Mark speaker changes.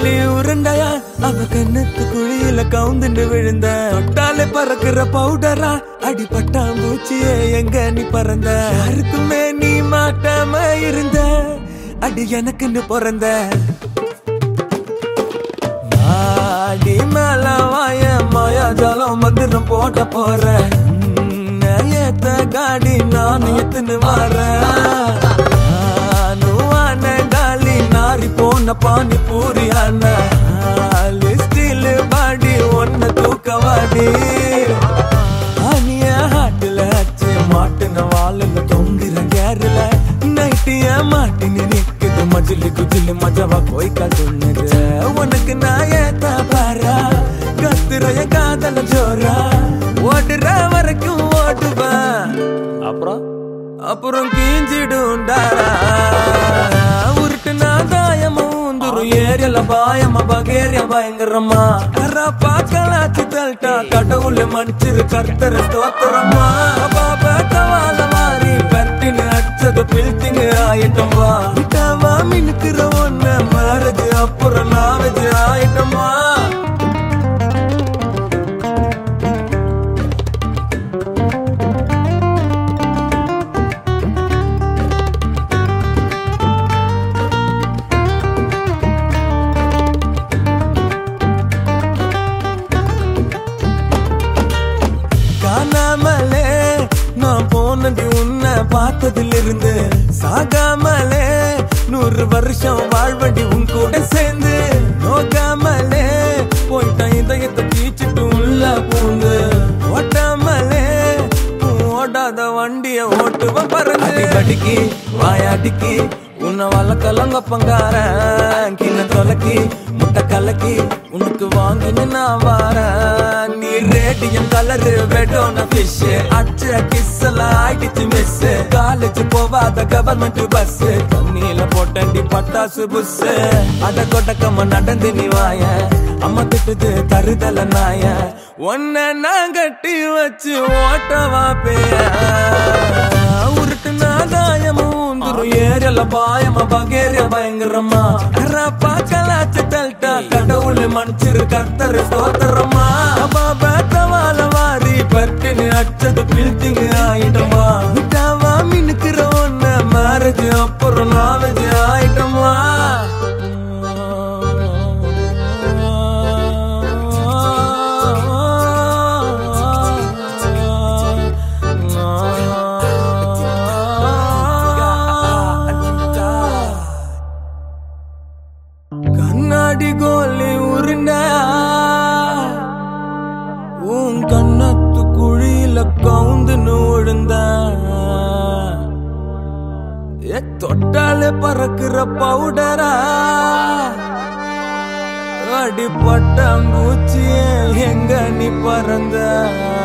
Speaker 1: கோலி உருண்டையா அவ கண்ணத்து குழியில கவுந்துண்டு விழுந்த தொட்டாலே பறக்குற பவுடரா அடிபட்டா மூச்சியே எங்க நீ பறந்த யாருக்குமே நீ மாட்டாம இருந்த அடி எனக்குன்னு பிறந்த அடி மேல வாய மாயாஜாலம் மந்திரம் போட்ட போறேன் ஏத்த காடி நான் எத்துன்னு வரேன் நானும் காலி நாரி போன பானி பூரி லிஸ்டில் பாடி ஒன்ன தூக்க வாடி அனிய ஹாட்டுல அச்சு மாட்டுன வாழுல தொங்குற கேரல நைட்டிய மாட்டினு நிக்குது மஜிலி குஜிலி மஜவா போய் கதுன்னுது உனக்கு நான் ஏத்த பாரா கத்துறைய காதல ஜோரா ஓடுற வரைக்கும் ஓடுவேன் அப்புறம் அப்புறம் கீஞ்சிடுண்டாரா உருட்டு நான் தாயமா ஊந்துரும் ஏரியல பாயமா பகேரிய பயங்கரமா கரா பாக்கலாச்சு தல்ட்டா கடவுள மன்னிச்சிரு கர்த்தர ஸ்தோத்திரமா பாபா தவால மாறி பட்டினு அடிச்சது பில்டிங்கு ஆயிட்டமா விட்டாவா மினுக்குற ஒன்ன மாறுது அப்புறம் நாவது ஆயிட்டமா காணாமலே நான் போனது உன்னை பார்த்ததிலிருந்து சாகாமலே நூறு வருஷம் வாழ்வடி உன் கூட சேர்ந்து நோகாமலே போயிட்டான் இதயத்தை கீச்சிட்டு உள்ள பூந்து ஓட்டாமலே உன் ஓடாத வண்டிய ஓட்டுவ பறந்து கடிக்கி வாயாட்டிக்கு உன்னை வளர்க்கலங்க பங்காரன் கிண்ண தொலைக்கி முட்டை கலக்கி உனக்கு வாங்கினு நான் வாரேன் நீ ரேடியம் கலரு வெடோன ஃபிஷ் அச்ச கிஸ் எல்லாம் ஆயிடுச்சு மிஸ் காலேஜ் போவாத கவர்மெண்ட் பஸ் தண்ணியில போட்டண்டி பட்டாசு புஸ் அத கொட்டக்கம்ம நடந்து நீ வாய அம்மா திட்டுது தருதல நாய ஒன்ன நான் கட்டி வச்சு ஓட்டவா பேய உருட்டு நாதாயமும் ஊந்துரும் ஏரியல பாயமா பகேரிய பயங்கரமா கராப்பா கலாச்சு தல்ட்டா கடவுள் மன்னிச்சிரு கர்த்தர் ஸ்தோத்திரமா பாபா தவால வாரி பட்டினு அச்சது பில்டிங் ஆயிட்டமா விட்டாவா மினுக்குற ஒன்ன மேரேஜ் அப்புறம் நாலேஜ் ஆயிட்டமா கண்ணாடி கோலி உருண்ட உன் கண்ணத்து குழியில கவுந்து விழுந்த ஏ தொட்டாலே பறக்குற பவுடரா அடிப்பட்ட மூச்சியே எங்க நீ பறந்த